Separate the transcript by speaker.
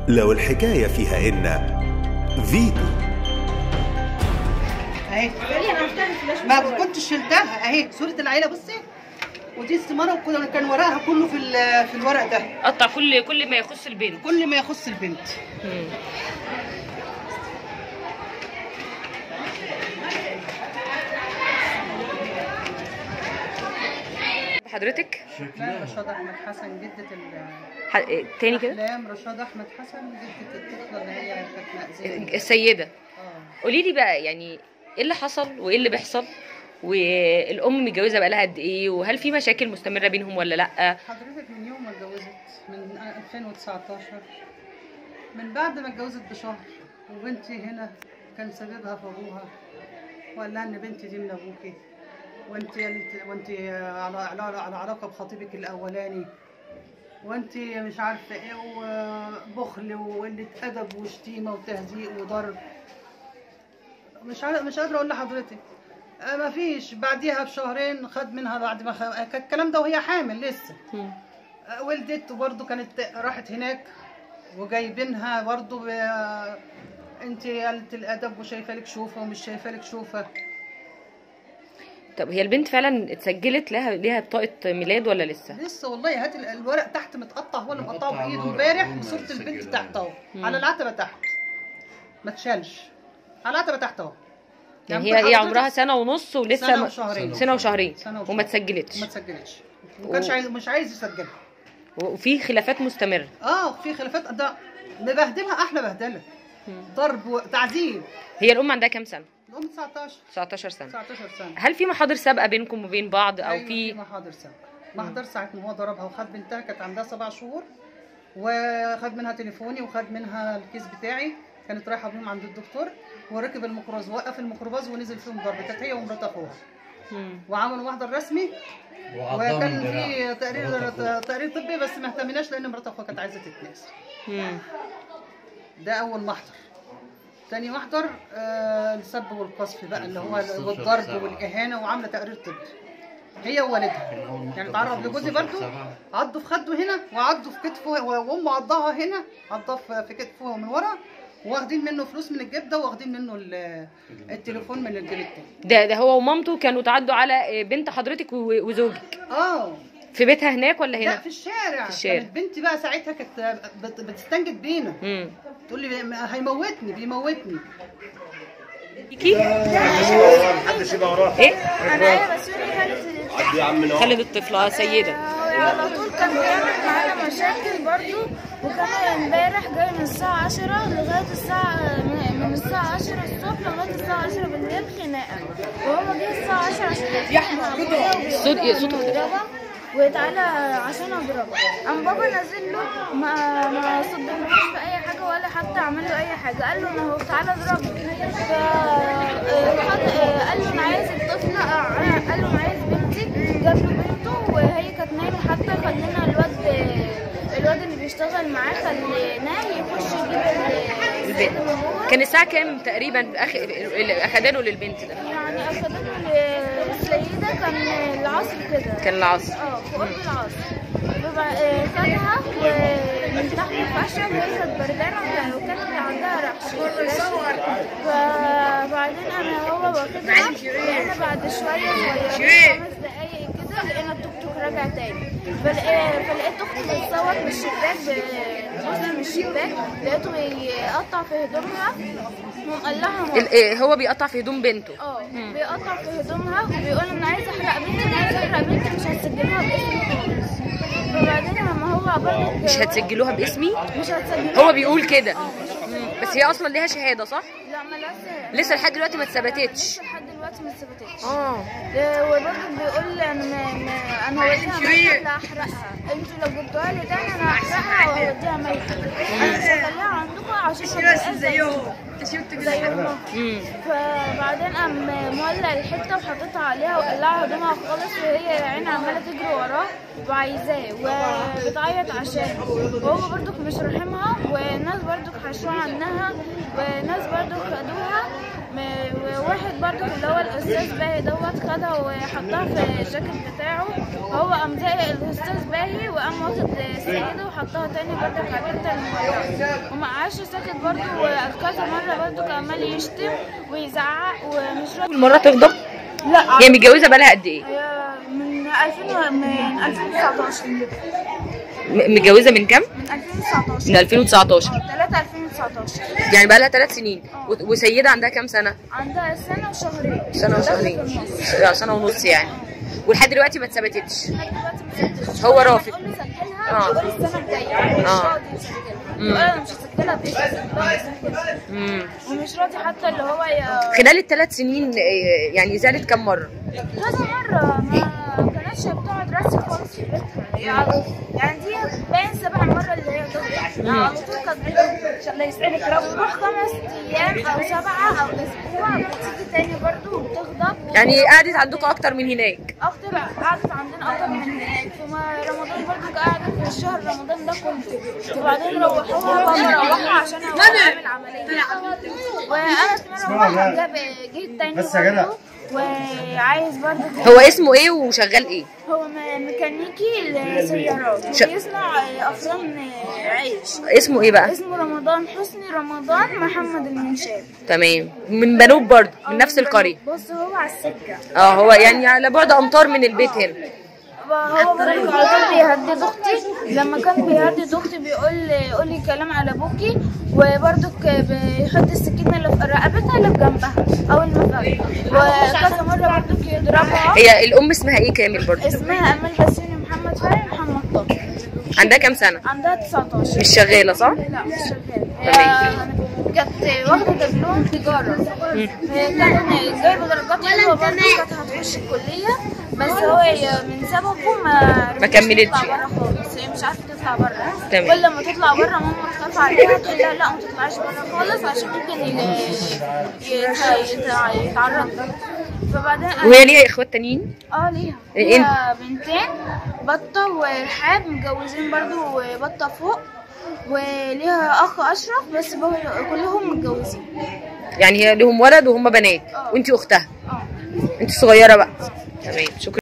Speaker 1: لو الحكاية فيها إن فيتو
Speaker 2: اهي ما كنتش شلتها اهي صورة العيلة بصي ودي استمارة وكنا- كان ورقها كله في ال- في الورق ده
Speaker 3: قطع كل كل ما يخص البنت
Speaker 2: كل ما يخص البنت
Speaker 3: حضرتك
Speaker 2: أحلام رشاد احمد حسن جدة ال
Speaker 3: ح... إيه، تاني كده
Speaker 2: أحلام رشاد احمد حسن جدة الطفلة اللي هي كانت مأذية
Speaker 3: السيده
Speaker 2: اه
Speaker 3: قولي لي بقى يعني ايه اللي حصل وايه اللي بيحصل والام متجوزه بقى لها قد ايه وهل في مشاكل مستمره بينهم ولا لا
Speaker 2: حضرتك من يوم ما اتجوزت من 2019 من بعد ما اتجوزت بشهر وبنتي هنا كان سببها في ابوها وقال لها ان بنتي دي من ابوكي وانت وانت على على على علاقه بخطيبك الاولاني وانت مش عارفه ايه وبخل وقله ادب وشتيمه وتهزيق وضرب مش عارف مش قادره اقول لحضرتك آه، ما فيش بعديها بشهرين خد منها بعد ما خ... كان الكلام ده وهي حامل لسه
Speaker 3: مم.
Speaker 2: آه، ولدت وبرضه كانت راحت هناك وجايبينها برضه ب... انت قلة الادب وشايفه لك شوفه ومش شايفه لك شوفه
Speaker 3: طب هي البنت فعلا اتسجلت لها ليها بطاقه ميلاد ولا لسه
Speaker 2: لسه والله هات ال- الورق تحت متقطع هو اللي مقطعه
Speaker 4: مقطع
Speaker 2: بايده
Speaker 4: الورق،
Speaker 2: امبارح
Speaker 4: هم
Speaker 2: وصوره البنت
Speaker 4: مسجلها.
Speaker 2: تحت اهو
Speaker 3: مم.
Speaker 2: على العتبه تحت ما تشالش على العتبه تحت اهو
Speaker 3: يعني
Speaker 2: يعني
Speaker 3: هي هي
Speaker 2: حضرتك
Speaker 3: عمرها سنه ونص ولسه
Speaker 2: سنة
Speaker 3: ما-
Speaker 2: وشهرين.
Speaker 3: سنه وشهرين
Speaker 2: سنة
Speaker 3: وما
Speaker 2: وشهرين.
Speaker 3: اتسجلتش
Speaker 2: وما تسجلتش ما كانش
Speaker 3: و-
Speaker 2: عايز مش عايز يسجلها
Speaker 3: وفي خلافات مستمره
Speaker 2: اه في خلافات ده مبهدلها احلى بهدله ضرب وتعذيب
Speaker 3: هي الام عندها كام سنه
Speaker 2: الام 19
Speaker 3: 19 سنه
Speaker 2: 19 سنه
Speaker 3: هل في محاضر سابقه بينكم وبين بعض او
Speaker 2: أيوة
Speaker 3: في
Speaker 2: محاضر سابقه محضر ساعه ما هو ضربها وخد بنتها كانت عندها سبع شهور وخد منها تليفوني وخد منها الكيس بتاعي كانت رايحه بيهم عند الدكتور وركب الميكروباص وقف الميكروباص ونزل فيهم ضرب كانت هي ومرات اخوها
Speaker 3: مم.
Speaker 2: وعملوا محضر رسمي وكان في تقرير تقرير طبي بس ما اهتمناش لان مرات اخوها كانت عايزه تتناسل
Speaker 3: مم.
Speaker 2: ده اول محضر تاني محضر آه السب والقذف بقى اللي هو والضرب والاهانه وعامله تقرير طبي هي ووالدها يعني اتعرض لجوزي برضو عضوا في خده هنا وعضوا في كتفه وامه عضها هنا عضها في- في كتفه من ورا واخدين منه فلوس من الجيب ده واخدين منه ال- التليفون من الجيب التاني
Speaker 3: ده ده هو ومامته كانوا تعدوا على بنت حضرتك و- وزوجك
Speaker 2: اه
Speaker 3: في بيتها هناك ولا
Speaker 2: لا
Speaker 3: هنا
Speaker 2: في الشارع
Speaker 3: في الشارع.
Speaker 2: كانت بنتي بقى ساعتها كانت بت- بتستنجد بينا
Speaker 3: امم
Speaker 2: تقول لي هيموتني بيموتني
Speaker 3: كيكي
Speaker 4: محدش يبقى وراه
Speaker 3: ايه
Speaker 5: انا ايه بسوري خالد
Speaker 4: عدي يا عم نوع
Speaker 3: خالد الطفله سيده
Speaker 5: على طول كان بيعمل معانا مشاكل برضو وكان امبارح جاي من الساعة 10 لغاية الساعة من من الساعة 10 الصبح لغاية الساعة 10 بالليل خناقة وهو جه الساعة 10 عشان يحكي
Speaker 3: صوت إيه؟ صوت
Speaker 5: اضربها وتعالى عشان اضربها قام بابا نازل له ما ما صدقناش في اي حاجه ولا حتى عمل له اي حاجه قال له انا هو تعالى اضربني ف آه، خد- آه، قال له انا عايز الطفله آه، قال له انا عايز بنتي جاب له بنته وهي كانت نايمه حتى خلينا الواد الواد اللي بيشتغل معاه خليناه يخش يجيب
Speaker 3: البنت كان الساعه كام تقريبا أخ... اخدانه للبنت ده
Speaker 5: يعني اخدته السيده كان العصر كده
Speaker 3: كان العصر
Speaker 5: اه في قرب العصر وبع- آه، خدها ومن تحت الخشب وهي كانت بردانة وكانت عندها رعش فبعدين انا هو واخدها لقينا بعد شوية صغيرين خمس دقايق كده لقينا التوك توك راجع تاني فلقيت فلقيت اختي بتصور من الشباك بتبص من الشباك لقيته بيقطع في هدومها وقال لها ماما
Speaker 3: ال- إيه، هو بيقطع في هدوم بنته
Speaker 5: اه بيقطع في هدومها وبيقول انا عايز احرق بنتي انا عايز احرق بنتي مش هتسجلوها باسمي خالص فبعدين لما هو برضه
Speaker 3: مش هتسجلوها باسمي
Speaker 5: مش هتسجلوها
Speaker 3: هو بيقول كده
Speaker 5: اه مش هتسجلوها.
Speaker 3: بس هي اصلا ليها شهاده صح
Speaker 5: لا ملاش
Speaker 3: لسه لحد دلوقتي ما اتثبتتش
Speaker 5: لسه لحد دلوقتي ما اتثبتتش
Speaker 3: اه
Speaker 5: آه، وبرضه بيقول لي انا ما ما انا هوديها ميتة اللي هحرقها انتوا لو جبتوها لي تاني انا هحرقها وهوديها ميتة انا مش هخليها عندكم عشان ما تبقاش زيهم زيهم
Speaker 3: امم
Speaker 5: فبعدين قام مولع الحته وحطيتها عليها وقلعها هدومها خالص وهي يا عيني عماله تجري وراه وعايزاه وبتعيط عشانه وهو برضك مش راحمها وناس برضك حشوها عنها وناس برضك خدوها م- وواحد برضو اللي هو الاستاذ باهي دوت خدها وحطها في الجاكيت بتاعه هو قام زي الاستاذ باهي وقام واخد سيده وحطها تاني برضو على الحته المولعه ومعاش ساكت برضو كذا مره برضو كان عمال يشتم ويزعق ومش راضي
Speaker 3: المره تغضب
Speaker 5: لا
Speaker 3: هي متجوزه بقالها قد ايه
Speaker 5: هي من 2000 و- من 2019
Speaker 3: م- متجوزه من كام
Speaker 5: من 2019
Speaker 3: من 2019
Speaker 5: 3 2019
Speaker 3: يعني بقالها ثلاث سنين و- وسيده عندها كام سنه
Speaker 5: عندها سنة وشهرين
Speaker 3: سنه وشهرين
Speaker 5: دخلت النص.
Speaker 3: لا، سنه ونص يعني ولحد دلوقتي ما اتثبتتش
Speaker 5: لحد دلوقتي ما سجلتش.
Speaker 3: هو
Speaker 5: لما
Speaker 3: رافض.
Speaker 5: تقول لي سجلها
Speaker 3: آه.
Speaker 5: تقول السنة الجاية مش
Speaker 3: آه.
Speaker 5: راضي يسجلها تقول انا مش هسجلها بايه هسجلها يسجلها.
Speaker 3: امم
Speaker 5: ومش راضي حتى اللي هو ي-
Speaker 3: خلال الثلاث سنين آه، يعني زادت كم مره
Speaker 5: كذا مرة ما كانتش بتقعد راسي خالص في بيتها يعني يعني دي باين سبع مرة اللي هي تغضب يعني على طول كانت بتغضب الله يسعدك يا رب بتروح خمس أيام أو سبعة أو أسبوع بتيجي تاني برضه وبتغضب
Speaker 3: يعني قعدت عندكم اكتر من هناك
Speaker 5: اكتر قعدت عندنا اكتر من هناك في ما- رمضان برضو قعدت في الشهر رمضان ده كله وبعدين روحوها بابا روحها عشان هو عامل عمليه وانا في مره روحها جاب جيت تاني
Speaker 4: بس يا جدع.
Speaker 5: برضو وعايز برضو
Speaker 3: هو اسمه ايه وشغال ايه
Speaker 5: هو م- ميكانيكي لسيارات
Speaker 3: ش-
Speaker 5: بيصنع افران عيش
Speaker 3: اسمه ايه بقى
Speaker 5: اسمه رمضان حسني رمضان محمد المنشاوي
Speaker 3: تمام من بنوب برضه من نفس القريه
Speaker 5: بص هو على السكه
Speaker 3: اه هو يعني على بعد امتار من البيت هنا
Speaker 5: هو برضه على طول بيهدد اختي لما كان بيهدد اختي بيقول قولي كلام على ابوكي وبرضه بيحط السكينه اللي في رقبتها اللي في جنبها اول ما فات وكذا مره برضه يضربها
Speaker 3: هي الام اسمها ايه كامل برضه
Speaker 5: اسمها امال بسيوني محمد فهمي محمد طه
Speaker 3: عندها كام سنه
Speaker 5: عندها 19
Speaker 3: مش شغاله صح
Speaker 5: لا مش شغاله
Speaker 3: تمام.
Speaker 5: هي كانت واخده دبلوم تجاره هي كانت جايبه درجات حلوه برضه كانت هتخش الكليه بس هو هي من سببه ما
Speaker 3: ما كملتش.
Speaker 5: تطلع بره خالص هي مش عارفه تطلع بره
Speaker 3: تمام.
Speaker 5: كل ما تطلع بره ماما تخاف عليها تقول لها لا ما تطلعش بره خالص عشان ممكن ي- يت- يت- يتعرض لها. فبعدين
Speaker 3: وهي ليها اخوات تانيين
Speaker 5: اه ليها
Speaker 3: إيه؟
Speaker 5: ليها بنتين بطة ورحاب متجوزين برضو بطة فوق وليها أخ أشرف بس بقوا- كلهم متجوزين
Speaker 3: يعني هي لهم ولد وهم بنات
Speaker 5: آه.
Speaker 3: وانتي اختها
Speaker 5: اه
Speaker 3: انت صغيره بقى تمام شكرا